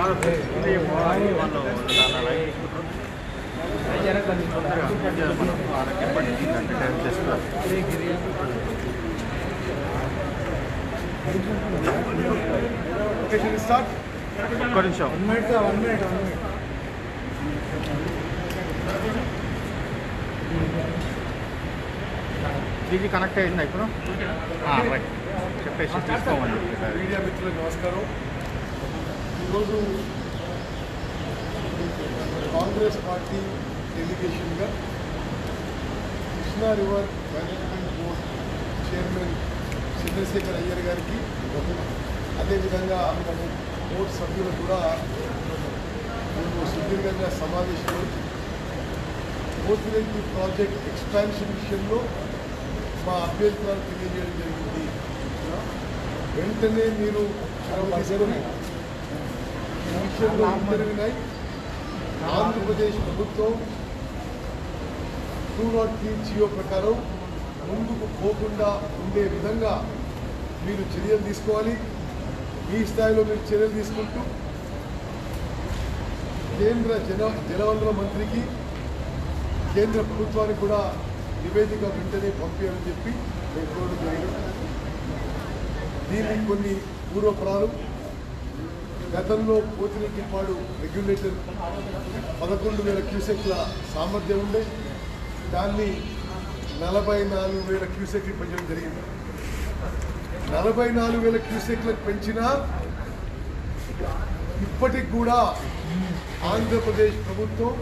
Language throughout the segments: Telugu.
ఇది వాళ్ళు చాలా రైట్ తీసుకుంటారు తొందరగా మనం వాళ్ళకి ఎప్పటి అంటే టైం చేస్తారు ఒక్క నిమిషం ఇది కనెక్ట్ అయిందా ఇప్పుడు ఆ, రైట్ చెప్పేసి తీసుకోమని చెప్పేసి మీడియా మిత్రులకు నమస్కారం ఈరోజు కాంగ్రెస్ పార్టీ డెలిగేషన్గా Krishna river management board chairman Chandrasekhar Iyer గారికి అదేవిధంగా బోర్డు సభ్యులు కూడా మేము సుదీర్ఘంగా సమావేశమై పోతిరెడ్డి ప్రాజెక్ట్ ఎక్స్పాన్షన్ విషయంలో మా అభ్యర్థులను తెలియజేయడం జరిగింది వెంటనే మీరు చొరవ తీసుకొని ఈ విషయంలో జరిగినాయి ఆంధ్రప్రదేశ్ ప్రభుత్వం టూ నాట్ త్రీ జియో ప్రకారం ముందుకు పోకుండా ఉండే విధంగా మీరు చర్యలు తీసుకోవాలి మీ స్థాయిలో మీరు చర్యలు తీసుకుంటూ కేంద్ర జన జలవనరుల మంత్రికి కేంద్ర ప్రభుత్వానికి కూడా నివేదిక వెంటనే పంపించాలని చెప్పి మేము కోరడం జరిగింది దీనికి కొన్ని పూర్వపురాలు గతంలో పోతిరెడ్డిపాడు రెగ్యులేటర్ పదకొండు వేల క్యూసెక్ల సామర్థ్యం ఉండే దాన్ని నలభై నాలుగు వేల క్యూసెక్లు పెంచడం జరిగింది నలభై నాలుగు వేల క్యూసెక్లకు పెంచినా ఇప్పటికి కూడా ఆంధ్రప్రదేశ్ ప్రభుత్వం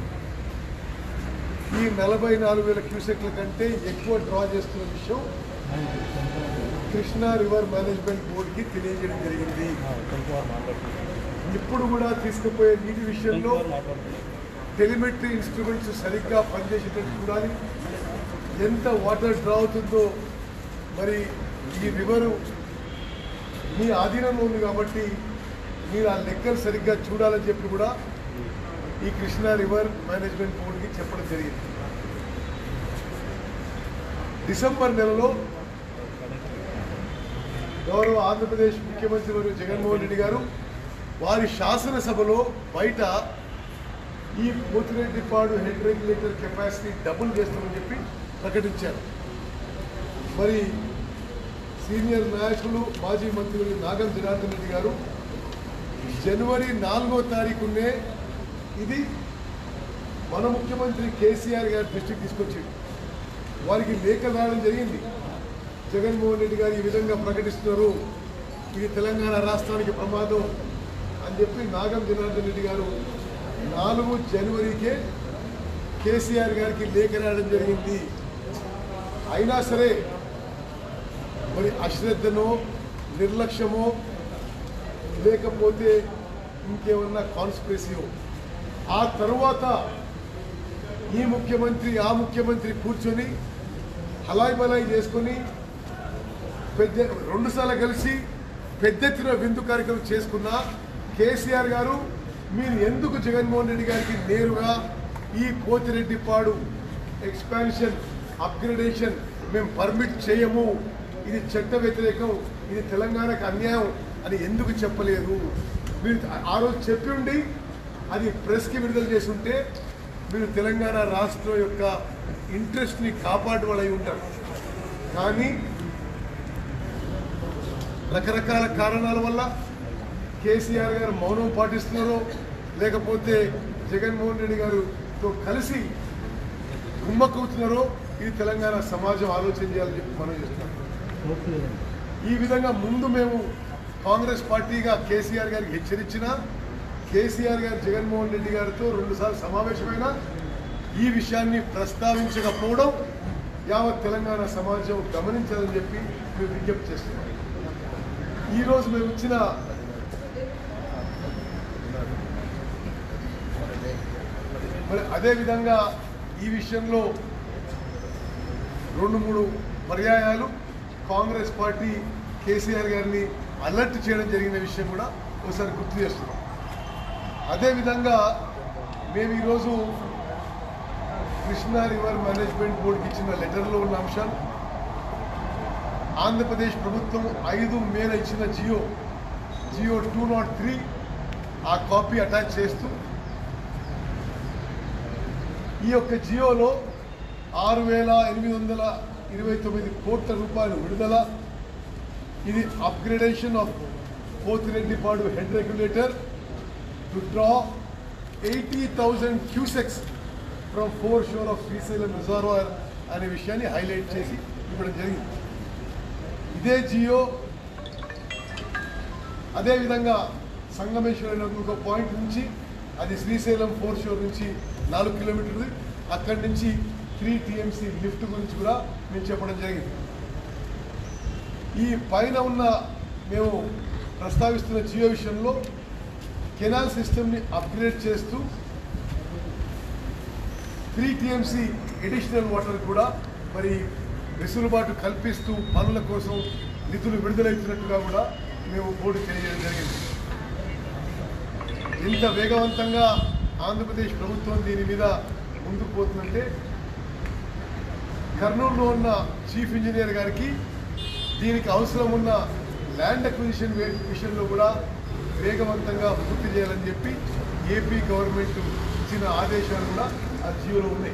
ఈ నలభై నాలుగు వేల క్యూసెక్ల కంటే ఎక్కువ డ్రా చేస్తున్న విషయం కృష్ణా రివర్ మేనేజ్మెంట్ బోర్డుకి తెలియజేయడం జరిగింది ఇప్పుడు కూడా తీసుకుపోయే నీటి విషయంలో టెలిమెట్రీ ఇన్స్ట్రుమెంట్స్ సరిగ్గా పనిచేసేటట్టు చూడాలి ఎంత వాటర్ డ్రా అవుతుందో మరి ఈ రివరు మీ ఆధీనంలో ఉంది కాబట్టి మీరు ఆ లెక్కలు సరిగ్గా చూడాలని చెప్పి కూడా ఈ కృష్ణా రివర్ మేనేజ్మెంట్ బోర్డుకి చెప్పడం జరిగింది డిసెంబర్ నెలలో గౌరవ ఆంధ్రప్రదేశ్ ముఖ్యమంత్రి మరియు జగన్మోహన్ రెడ్డి గారు వారి శాసనసభలో బయట ఈ Pothireddypadu head regulator capacity double చేస్తామని చెప్పి ప్రకటించారు మరి సీనియర్ నాయకులు మాజీ మంత్రులు నాగం జనార్దన్ రెడ్డి గారు జనవరి నాలుగో తారీఖునే ఇది మన ముఖ్యమంత్రి కేసీఆర్ గారి దృష్టికి తీసుకొచ్చింది వారికి లేఖ రాయడం జరిగింది జగన్మోహన్ రెడ్డి గారు ఈ విధంగా ప్రకటిస్తున్నారు ఇది తెలంగాణ రాష్ట్రానికి ప్రమాదం అని చెప్పి నాగం జనార్దన్ రెడ్డి గారు నాలుగు జనవరికే కేసీఆర్ గారికి లేఖ రాయడం జరిగింది అయినా సరే మరి అశ్రద్ధనో నిర్లక్ష్యమో లేకపోతే ఇంకేమన్నా కాన్స్పిరసీయో ఆ తరువాత ఈ ముఖ్యమంత్రి ఆ ముఖ్యమంత్రి కూర్చొని హలాయి బలాయి చేసుకొని పెద్ద రెండుసార్లు కలిసి పెద్ద ఎత్తున విందు కార్యక్రమం చేసుకున్న కేసీఆర్ గారు మీరు ఎందుకు జగన్మోహన్ రెడ్డి గారికి నేరుగా ఈ పోతిరెడ్డిపాడు ఎక్స్పాన్షన్ అప్గ్రేడేషన్ మేము పర్మిట్ చేయము ఇది చట్ట వ్యతిరేకం ఇది తెలంగాణకు అన్యాయం అని ఎందుకు చెప్పలేదు మీరు ఆ రోజు చెప్పి ఉండి అది ప్రెస్కి విడుదల చేసి ఉంటే మీరు తెలంగాణ రాష్ట్రం యొక్క ఇంట్రెస్ట్ని కాపాడువలై ఉంటారు కానీ రకరకాల కారణాల వల్ల కేసీఆర్ గారు మౌనం పాటిస్తున్నారో లేకపోతే జగన్మోహన్ రెడ్డి గారుతో కలిసి కుమ్మక్కవుతున్నారో ఇది తెలంగాణ సమాజం ఆలోచన చేయాలని చెప్పి మనం చేస్తున్నాం ఈ విధంగా ముందు మేము కాంగ్రెస్ పార్టీగా కేసీఆర్ గారికి హెచ్చరించినా కేసీఆర్ గారు జగన్మోహన్ రెడ్డి గారితో రెండుసార్లు సమావేశమైన ఈ విషయాన్ని ప్రస్తావించకపోవడం యావత్ తెలంగాణ సమాజం గమనించాలని చెప్పి మేము విజ్ఞప్తి చేస్తున్నాం ఈరోజు మేము ఇచ్చిన మరి అదేవిధంగా ఈ విషయంలో రెండు మూడు పర్యాయాలు కాంగ్రెస్ పార్టీ కేసీఆర్ గారిని అలర్ట్ చేయడం జరిగిన విషయం కూడా ఒకసారి గుర్తు చేస్తున్నాం అదేవిధంగా మేము ఈరోజు కృష్ణా రివర్ మేనేజ్మెంట్ బోర్డుకి ఇచ్చిన లెటర్లో ఉన్న అంశాలు ఆంధ్రప్రదేశ్ ప్రభుత్వం ఐదు మేల ఇచ్చిన G O G O two not three ఆ కాపీ అటాచ్ చేస్తూ ఈ యొక్క జియోలో ఆరు వేల ఎనిమిది వందల ఇరవై తొమ్మిది కోట్ల రూపాయలు విడుదల ఇది upgradation of Pothireddypadu head regulator to draw eighty thousand cusecs from foreshore of Srisailam reservoir అనే విషయాన్ని హైలైట్ చేసి ఇవ్వడం జరిగింది ఇదే జియో అదేవిధంగా సంగమేశ్వరం ఒక పాయింట్ నుంచి అది శ్రీశైలం ఫోర్ షోర్ నుంచి నాలుగు కిలోమీటర్లు అక్కడి నుంచి త్రీ టీఎంసీ లిఫ్ట్ గురించి కూడా మేము చెప్పడం జరిగింది ఈ పైన ఉన్న మేము ప్రస్తావిస్తున్న జియో విషయంలో కెనాల్ సిస్టమ్ని అప్గ్రేడ్ చేస్తూ త్రీ టీఎంసీ ఎడిషనల్ వాటర్ కూడా మరి వెసులుబాటు కల్పిస్తూ పనుల కోసం నిధులు విడుదలవుతున్నట్టుగా కూడా మేము బోర్డు తెలియజేయడం జరిగింది ఇంత వేగవంతంగా ఆంధ్రప్రదేశ్ ప్రభుత్వం దీని మీద ముందుకు పోతుందంటే కర్నూలులో ఉన్న చీఫ్ ఇంజనీర్ గారికి దీనికి అవసరం ఉన్న ల్యాండ్ అక్విజిషన్ విషయంలో కూడా వేగవంతంగా పూర్తి చేయాలని చెప్పి ఏపీ గవర్నమెంట్ ఇచ్చిన ఆదేశాలు కూడా ఆ జియోలో ఉన్నాయి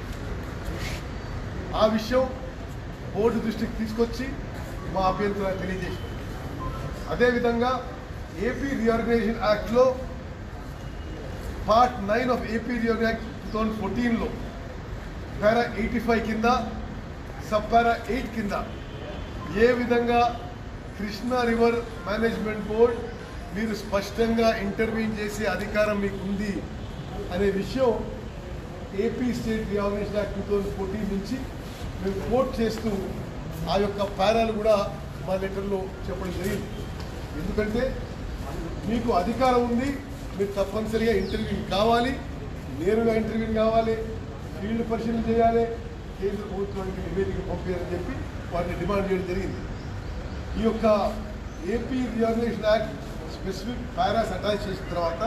ఆ విషయం బోర్డు దృష్టికి తీసుకొచ్చి మా అభ్యంతరాలు తెలియజేసాం అదేవిధంగా ఏపీ రీఆర్గనైజేషన్ యాక్ట్లో part nine of AP reorganise two thousand ఫోర్టీన్లో పారా ఎయిటీ ఫైవ్ కింద సబ్ పారా ఎయిట్ కింద ఏ విధంగా కృష్ణా రివర్ మేనేజ్మెంట్ బోర్డ్ మీరు స్పష్టంగా ఇంటర్వ్యూన్ చేసే అధికారం మీకు ఉంది అనే విషయం AP state reorganisation act two thousand fourteen నుంచి మేము కోట్ చేస్తూ ఆ యొక్క పారాలు కూడా మా లెటర్లో చెప్పడం జరిగింది ఎందుకంటే మీకు అధికారం ఉంది మీరు తప్పనిసరిగా ఇంటర్వ్యూ కావాలి నేరుగా ఇంటర్వ్యూ కావాలి ఫీల్డ్ పరిశీలన చేయాలి కేంద్ర ప్రభుత్వానికి నివేదిక పంపించాలని చెప్పి వాటిని డిమాండ్ చేయడం జరిగింది ఈ యొక్క AP reorganisation act specific paras attach చేసిన తర్వాత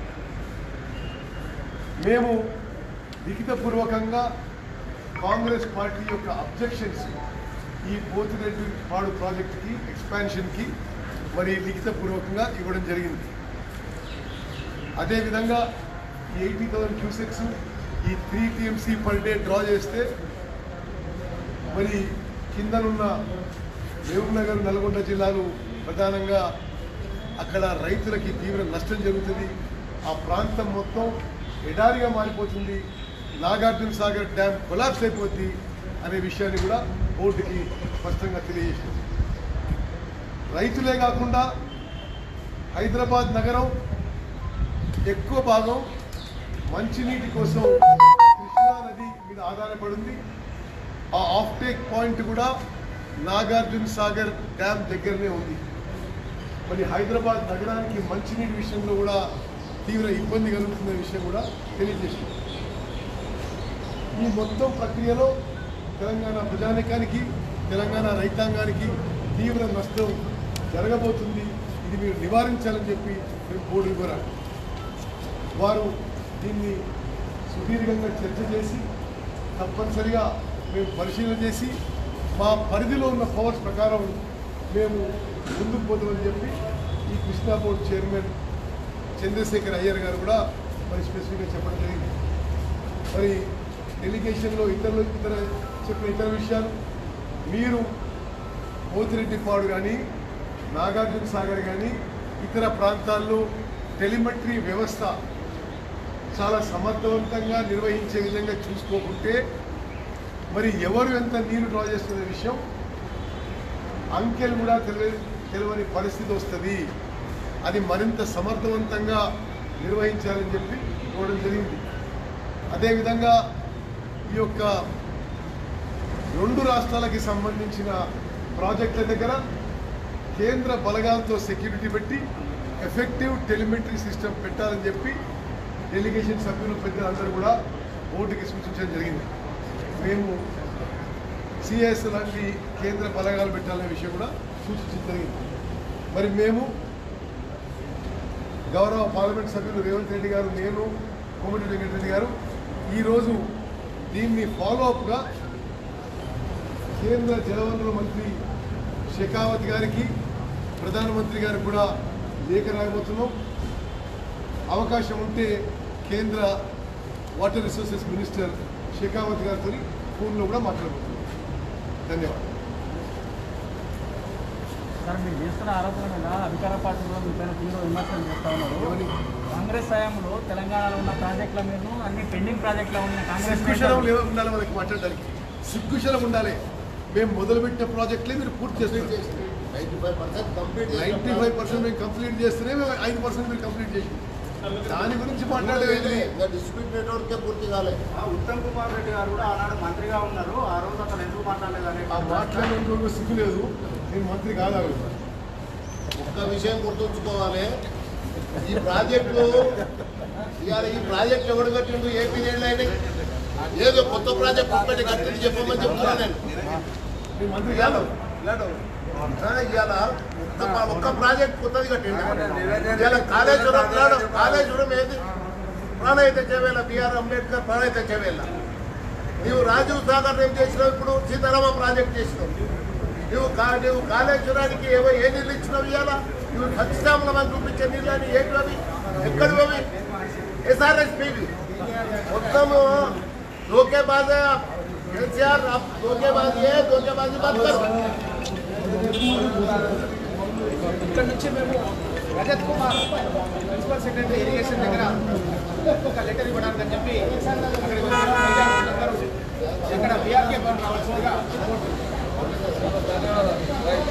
మేము లిఖితపూర్వకంగా కాంగ్రెస్ పార్టీ యొక్క అబ్జెక్షన్స్ ఈ పోతిరెడ్డి పాడు ప్రాజెక్ట్కి ఎక్స్పాన్షన్కి మరి లిఖితపూర్వకంగా ఇవ్వడం జరిగింది అదేవిధంగా ఈ ఎయిటీ థౌసండ్ క్యూసెక్స్ ఈ three TMC per day draw చేస్తే మరి కిందనున్న మహబూబ్నగర్ నల్గొండ జిల్లాలు ప్రధానంగా అక్కడ రైతులకి తీవ్ర నష్టం జరుగుతుంది ఆ ప్రాంతం మొత్తం ఎడారిగా మారిపోతుంది నాగార్జున సాగర్ డ్యామ్ కొలాప్స్ అయిపోద్ది అనే విషయాన్ని కూడా బోర్డుకి స్పష్టంగా తెలియజేసింది రైతులే కాకుండా హైదరాబాద్ నగరం ఎక్కువ భాగం మంచినీటి కోసం కృష్ణా నది మీద ఆధారపడింది ఆ ఆఫ్ టేక్ పాయింట్ కూడా నాగార్జున సాగర్ డ్యామ్ దగ్గరనే ఉంది మరి హైదరాబాద్ నగరానికి మంచినీటి విషయంలో కూడా తీవ్ర ఇబ్బంది కలుగుతున్న విషయం కూడా తెలియజేసింది ఈ మొత్తం ప్రక్రియలో తెలంగాణ ప్రజానికానికి తెలంగాణ రైతాంగానికి తీవ్ర నష్టం జరగబోతుంది ఇది మీరు నివారించాలని చెప్పి మేము బోర్డు కోరాం వారు దీన్ని సుదీర్ఘంగా చర్చ చేసి తప్పనిసరిగా మేము పరిశీలన చేసి మా పరిధిలో ఉన్న పవర్స్ ప్రకారం మేము ముందుకు పోతామని చెప్పి ఈ కృష్ణా బోర్డు చైర్మన్ చంద్రశేఖర్ అయ్యర్ గారు కూడా మరి స్పెసిఫిక్గా చెప్పడం జరిగింది మరి డెలిగేషన్లో ఇతరులు ఇతర చెప్పిన ఇతర విషయాలు మీరు పోతిరెడ్డిపాడు కానీ నాగార్జున సాగర్ కానీ ఇతర ప్రాంతాల్లో టెలిమెట్రీ వ్యవస్థ చాలా సమర్థవంతంగా నిర్వహించే విధంగా చూసుకోకుంటే మరి ఎవరు ఎంత నీరు డ్రా చేస్తున్న విషయం అంకెలు కూడా తెలియ తెలియని పరిస్థితి వస్తుంది అది మరింత సమర్థవంతంగా నిర్వహించాలని చెప్పి చూడడం జరిగింది అదేవిధంగా ఈ యొక్క రెండు రాష్ట్రాలకి సంబంధించిన ప్రాజెక్టుల దగ్గర కేంద్ర బలగాలతో సెక్యూరిటీ పెట్టి ఎఫెక్టివ్ టెలిమెట్రీ సిస్టమ్ పెట్టాలని చెప్పి డెలిగేషన్ సభ్యులు పెద్దలందరూ కూడా బోర్డుకి సూచించడం జరిగింది మేము సిఎస్ లాంటి కేంద్ర బలగాలు పెట్టాలనే విషయం కూడా సూచించడం జరిగింది మరి మేము గౌరవ పార్లమెంట్ సభ్యులు రేవంత్ రెడ్డి గారు నేను కోమటి వెంకటరెడ్డి గారు ఈరోజు దీన్ని ఫాలో అప్గా కేంద్ర జలవనరుల మంత్రి షెకావత్ గారికి ప్రధానమంత్రి గారికి కూడా లేఖ రాయబోతున్నాం అవకాశం ఉంటే కేంద్ర వాటర్ రిసోర్సెస్ మినిస్టర్ షెకావత్ గారితో ఫోన్లో కూడా మాట్లాడుకుంటున్నాం ధన్యవాదాలు సార్ మీరు చేస్తున్న ఆరోపణ మీద అధికార పార్టీ కూడా మీ పైన తీవ్ర విమర్శలు చేస్తా ఉన్నారు ఎవరి? కాంగ్రెస్ హయాంలో తెలంగాణలో ఉన్న ప్రాజెక్టుల మీద అన్ని పెండింగ్ ప్రాజెక్టులు ఉన్న కాంగ్రెస్ సిగ్గుశలం నేతలు- లేవ- ఉండాలి మనకి మాట్లాడడానికి సిగ్గుశలం ఉండాలి మేము మొదలుపెట్టిన ప్రాజెక్టులే మీరు పూర్తి చేస్తారు ninety five percent complete ninety five percent మేము కంప్లీట్ చేస్తేనే మేము ఐదు పర్సెంట్ మీరు కంప్లీట్ చేసి దాని గురించి మాట్లాడలేదు ఇంకా డిస్ట్రిబ్యూట్ నెట్వర్క్ పూర్తి కాలే ఆ ఉత్తమ్ కుమార్ రెడ్డి గారు కూడా ఆనాడు మంత్రిగా ఉన్నారు ఆ రోజు అతను ఎందుకు మాట్లాడలేదని ఆ మాట్లాడడానికి సిగ్గు లేదు నేను మంత్రి కాదు ఒక్క విషయం గుర్తుంచుకోవాలి ఈ ప్రాజెక్టు ఇవాళ ఈ ప్రాజెక్ట్ ఎవడు కట్టిండు ఏపీ నీళ్ళు అయినాయి ఏదో కొత్త ప్రాజెక్ట్ ఒక్కటి కట్టింది చెప్పమని చెప్తున్నా నేను నేను మంత్రి ఇవాళ కాదు ఇవాళ ఒక్క ఒక్క ప్రాజెక్ట్ కొత్తది కట్టిండు ఇవాళ కాళేశ్వరం నాడు కాళేశ్వరం ఏది ప్రాణహిత చేవేళ బిఆర్ అంబేద్కర్ ప్రాణహిత చేవేళ నీవు రాజీవ్ సాగర్ ఏం చేసినావు ఇప్పుడు సీతారామ ప్రాజెక్ట్ చేసినావు నువ్వు కా నువ్వు కాళేశ్వరానికి ఏవో ఏ నీళ్ళు ఇచ్చినావు ఇవాళ నువ్వు ఖచ్చితంగా మనం చూపించే నీళ్ళు అని ఏంటి అవి ఎక్కడివి అవి ఎస్ఆర్ఎస్ పీవి మొత్తము దోకేబాజే కేసీఆర్ आप धोखेबाजी है धोखेबाजी मत करो ఇక్కడ నుంచి మేము Rajat Kumar principal secretary irrigation దగ్గర ఒక లెటర్ ఇవ్వడానికి అని చెప్పి అక్కడికి వచ్చిన ప్రజలందరూ ఇక్కడ బీఆర్కే భవన్ రావాల్సిందిగా